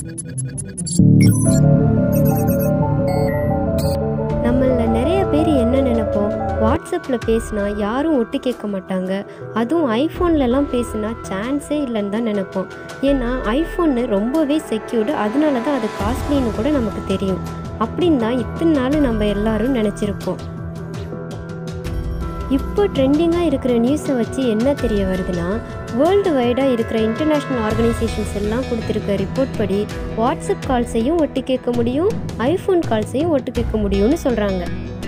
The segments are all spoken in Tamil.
நம்மள நிறைய பேர் என்ன நினைப்போம் வாட்ஸ்அப்பில் பேசினா யாரும் ஒட்டு கேட்க மாட்டாங்க அதுவும் ஐஃபோன்லலாம் பேசினா சான்ஸே இல்லைன்னு தான் நினைப்போம் ஏன்னா ஐஃபோன்னு ரொம்பவே செக்யூர்டு அதனால தான் அது காஸ்ட்லின்னு கூட நமக்கு தெரியும் அப்படின்னு தான் இத்தனை நாள் நம்ம எல்லாரும் நினச்சிருப்போம் இப்போ ட்ரெண்டிங்காக இருக்கிற நியூஸை வச்சு என்ன தெரிய வருதுன்னா வேர்ல்டு வைடாக இருக்கிற இன்டர்நேஷ்னல் ஆர்கனைசேஷன்ஸ் எல்லாம் கொடுத்துருக்க ரிப்போர்ட் படி வாட்ஸ்அப் கால்ஸையும் ஒட்டு கேட்க முடியும் ஐஃபோன் கால்ஸையும் ஒட்டு கேட்க முடியும்னு சொல்கிறாங்க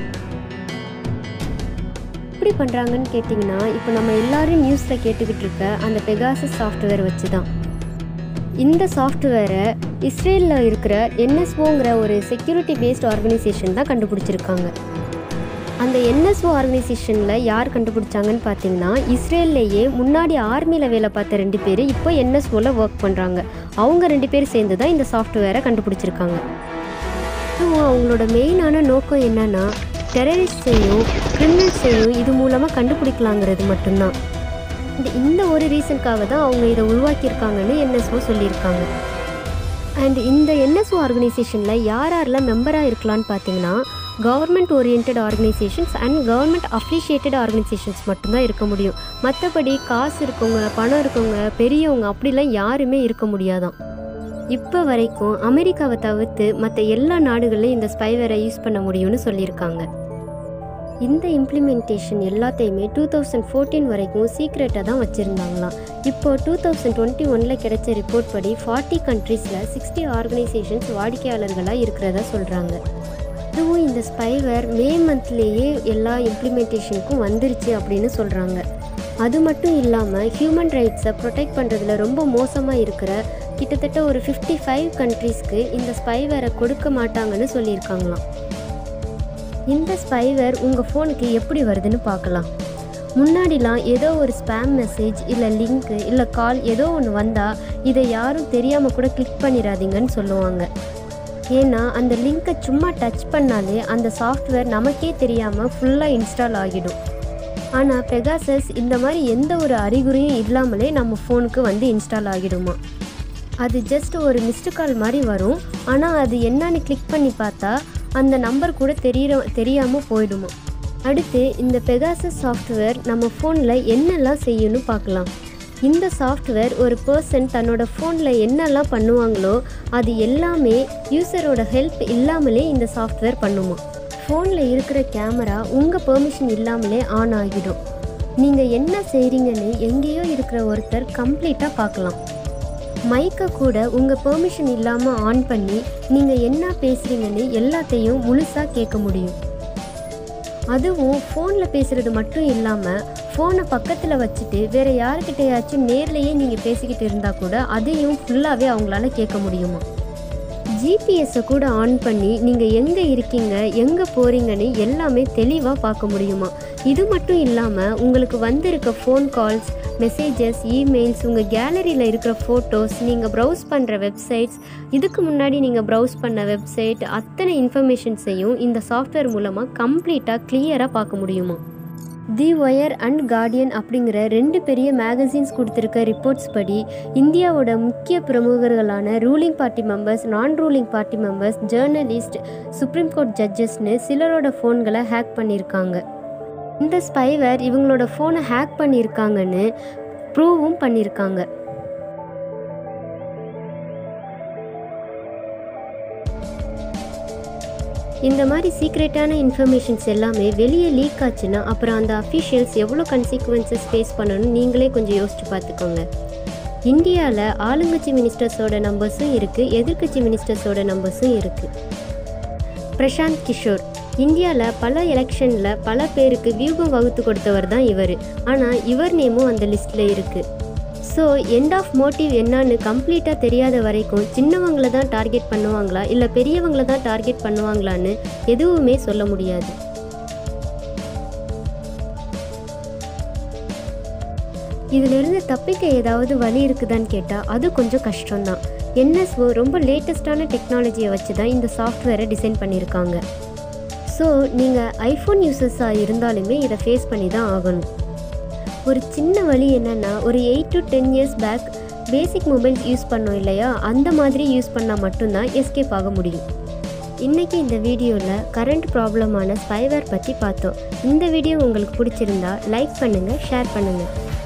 எப்படி பண்ணுறாங்கன்னு கேட்டிங்கன்னா இப்போ நம்ம எல்லாரும் நியூஸில் கேட்டுக்கிட்டு இருக்க அந்த பெகாசஸ் சாஃப்ட்வேர் வச்சு தான் இந்த சாஃப்ட்வேரை இஸ்ரேலில் இருக்கிற என்எஸ்ஓங்கிற ஒரு செக்யூரிட்டி பேஸ்ட் ஆர்கனைசேஷன் தான் கண்டுபிடிச்சிருக்காங்க அந்த என்எஸ்ஓ ஆர்கனைசேஷனில் யார் கண்டுபிடிச்சாங்கன்னு பார்த்தீங்கன்னா இஸ்ரேல்லையே முன்னாடி ஆர்மியில் வேலை பார்த்த ரெண்டு பேர் இப்போ என்எஸ்ஓவில் ஒர்க் பண்ணுறாங்க அவங்க ரெண்டு பேர் சேர்ந்து தான் இந்த சாஃப்ட்வேரை கண்டுபிடிச்சிருக்காங்க அதுவும் அவங்களோட மெயினான நோக்கம் என்னன்னா டெரரிஸ்டையும் கிரிமினல்ஸையும் இது மூலமாக கண்டுபிடிக்கலாங்கிறது மட்டும்தான் இந்த இந்த ஒரு ரீசனுக்காக தான் அவங்க இதை உருவாக்கியிருக்காங்கன்னு என்எஸ்ஓ சொல்லியிருக்காங்க அண்ட் இந்த என்எஸ்ஓ ஆர்கனைசேஷனில் யார் யாரெல்லாம் மெம்பராக இருக்கலாம்னு பார்த்தீங்கன்னா government orient organisations and government affiliated organisations மட்டும்தான் இருக்க முடியும் மற்றபடி காசு இருக்கவங்க பணம் இருக்கவங்க பெரியவங்க அப்படிலாம் யாருமே இருக்க முடியாதான் இப்போ வரைக்கும் அமெரிக்காவை தவிர்த்து மற்ற எல்லா நாடுகள்லையும் இந்த ஸ்பைவேரை யூஸ் பண்ண முடியும்னு சொல்லியிருக்காங்க இந்த இம்ப்ளிமெண்டேஷன் எல்லாத்தையுமே டூ தௌசண்ட் ஃபோர்டீன் வரைக்கும் சீக்ரெட்டாக தான் வச்சுருந்தாங்களாம் இப்போ டூ தௌசண்ட் டுவெண்ட்டி ஒனில் கிடைச்ச ரிப்போர்ட் படி ஃபார்ட்டி கண்ட்ரீஸில் சிக்ஸ்டி ஆர்கனைசேஷன்ஸ் வாடிக்கையாளர்களாக இருக்கிறதா சொல்கிறாங்க இதுவும் இந்த ஸ்பைவேர் மே மந்த்லேயே எல்லா இம்ப்ளிமெண்டேஷனுக்கும் வந்துருச்சு அப்படின்னு சொல்கிறாங்க அது மட்டும் இல்லாமல் ஹியூமன் ரைட்ஸை ப்ரொடெக்ட் பண்ணுறதுல ரொம்ப மோசமாக இருக்கிற கிட்டத்தட்ட ஒரு ஃபிஃப்டி ஃபைவ் கண்ட்ரீஸ்க்கு இந்த ஸ்பைவேரை கொடுக்க மாட்டாங்கன்னு சொல்லியிருக்காங்களாம் இந்த ஸ்பைவேர் உங்கள் ஃபோனுக்கு எப்படி வருதுன்னு பார்க்கலாம் முன்னாடிலாம் ஏதோ ஒரு ஸ்பேம் மெசேஜ் இல்லை லிங்க்கு இல்லை கால் ஏதோ ஒன்று வந்தால் இதை யாரும் தெரியாமல் கூட கிளிக் பண்ணிடாதீங்கன்னு சொல்லுவாங்க ஏன்னா அந்த லிங்க்கை சும்மா டச் பண்ணாலே அந்த சாஃப்ட்வேர் நமக்கே தெரியாமல் ஃபுல்லாக இன்ஸ்டால் ஆகிடும் ஆனால் பெகாசஸ் இந்த மாதிரி எந்த ஒரு அறிகுறியும் இல்லாமலே நம்ம ஃபோனுக்கு வந்து இன்ஸ்டால் ஆகிடுமா அது ஜஸ்ட் ஒரு மிஸ்டு கால் மாதிரி வரும் ஆனால் அது என்னன்னு கிளிக் பண்ணி பார்த்தா அந்த நம்பர் கூட தெரியற தெரியாமல் போயிடுமா அடுத்து இந்த பெகாசஸ் சாஃப்ட்வேர் நம்ம ஃபோனில் என்னெல்லாம் செய்யணும்னு பார்க்கலாம் இந்த சாஃப்ட்வேர் ஒரு பர்சன் தன்னோட ஃபோனில் என்னெல்லாம் பண்ணுவாங்களோ அது எல்லாமே யூசரோட ஹெல்ப் இல்லாமலே இந்த சாஃப்ட்வேர் பண்ணுமா ஃபோனில் இருக்கிற கேமரா உங்கள் பெர்மிஷன் இல்லாமலே ஆன் ஆகிடும் நீங்கள் என்ன செய்கிறீங்கன்னு எங்கேயோ இருக்கிற ஒருத்தர் கம்ப்ளீட்டாக பார்க்கலாம் மைக்கை கூட உங்கள் பெர்மிஷன் இல்லாமல் ஆன் பண்ணி நீங்கள் என்ன பேசுகிறீங்கன்னு எல்லாத்தையும் முழுசாக கேட்க முடியும் அதுவும் ஃபோனில் பேசுகிறது மட்டும் இல்லாமல் ஃபோனை பக்கத்தில் வச்சுட்டு வேறு யாருக்கிட்டையாச்சும் நேர்லேயே நீங்கள் பேசிக்கிட்டு இருந்தால் கூட அதையும் ஃபுல்லாகவே அவங்களால கேட்க முடியுமா ஜிபிஎஸ்ஸை கூட ஆன் பண்ணி நீங்கள் எங்கே இருக்கீங்க எங்கே போகிறீங்கன்னு எல்லாமே தெளிவாக பார்க்க முடியுமா இது மட்டும் இல்லாமல் உங்களுக்கு வந்திருக்க ஃபோன் கால்ஸ் மெசேஜஸ் இமெயில்ஸ் உங்கள் கேலரியில் இருக்கிற ஃபோட்டோஸ் நீங்கள் ப்ரௌஸ் பண்ணுற வெப்சைட்ஸ் இதுக்கு முன்னாடி நீங்கள் ப்ரௌஸ் பண்ண வெப்சைட் அத்தனை இன்ஃபர்மேஷன்ஸையும் இந்த சாஃப்ட்வேர் மூலமாக கம்ப்ளீட்டாக கிளியராக பார்க்க முடியுமா தி ஒயர் அண்ட் கார்டியன் அப்படிங்கிற ரெண்டு பெரிய மேகசின்ஸ் கொடுத்துருக்க ரிப்போர்ட்ஸ் படி இந்தியாவோட முக்கிய பிரமுகர்களான ரூலிங் பார்ட்டி மெம்பர்ஸ் நான் ruling party members journalist supreme court ஜட்ஜஸ்னு சிலரோட ஃபோன்களை ஹேக் பண்ணியிருக்காங்க இந்த ஸ்பைவேர் இவங்களோட ஃபோனை ஹேக் பண்ணியிருக்காங்கன்னு ப்ரூவும் பண்ணியிருக்காங்க இந்த மாதிரி சீக்ரெட்டான இன்ஃபர்மேஷன்ஸ் எல்லாமே வெளியே லீக் ஆச்சுன்னா அப்புறம் அந்த அஃபிஷியல்ஸ் எவ்வளோ கன்சிக்வன்சஸ் ஃபேஸ் பண்ணணும்னு நீங்களே கொஞ்சம் யோசிச்சு பார்த்துக்கோங்க இந்தியாவில் ஆளுங்கட்சி மினிஸ்டர்ஸோட நம்பர்ஸும் இருக்குது எதிர்க்கட்சி மினிஸ்டர்ஸோட நம்பர்ஸும் இருக்குது பிரசாந்த் கிஷோர் இந்தியாவில் பல எலெக்ஷனில் பல பேருக்கு வியூகம் வகுத்து கொடுத்தவர் தான் இவர் ஆனால் இவர் நேமும் அந்த லிஸ்ட்டில் இருக்குது ஸோ எண்ட் ஆஃப் மோட்டிவ் என்னன்னு கம்ப்ளீட்டாக தெரியாத வரைக்கும் சின்னவங்கள தான் டார்கெட் பண்ணுவாங்களா இல்லை பெரியவங்கள தான் டார்கெட் பண்ணுவாங்களான்னு எதுவுமே சொல்ல முடியாது இதிலிருந்து தப்பிக்க ஏதாவது வழி இருக்குதான்னு கேட்டால் அது கொஞ்சம் கஷ்டம்தான் என்எஸ்ஓ ரொம்ப லேட்டஸ்டான டெக்னாலஜியை வச்சு தான் இந்த சாஃப்ட்வேரை டிசைன் பண்ணியிருக்காங்க ஸோ நீங்கள் ஐஃபோன் யூசர்ஸாக இருந்தாலுமே இதை ஃபேஸ் பண்ணி தான் ஆகணும் ஒரு சின்ன வழி என்னென்னா ஒரு eight to ten years back basic mobiles use பண்ணோம் இல்லையா அந்த மாதிரி யூஸ் பண்ணால் மட்டும்தான் எஸ்கேப் ஆக முடியும் இன்றைக்கி இந்த வீடியோவில் கரண்ட் ப்ராப்ளமான ஸ்பைவேர் பற்றி பார்த்தோம் இந்த வீடியோ உங்களுக்கு பிடிச்சிருந்தா லைக் பண்ணுங்கள் ஷேர் பண்ணுங்கள்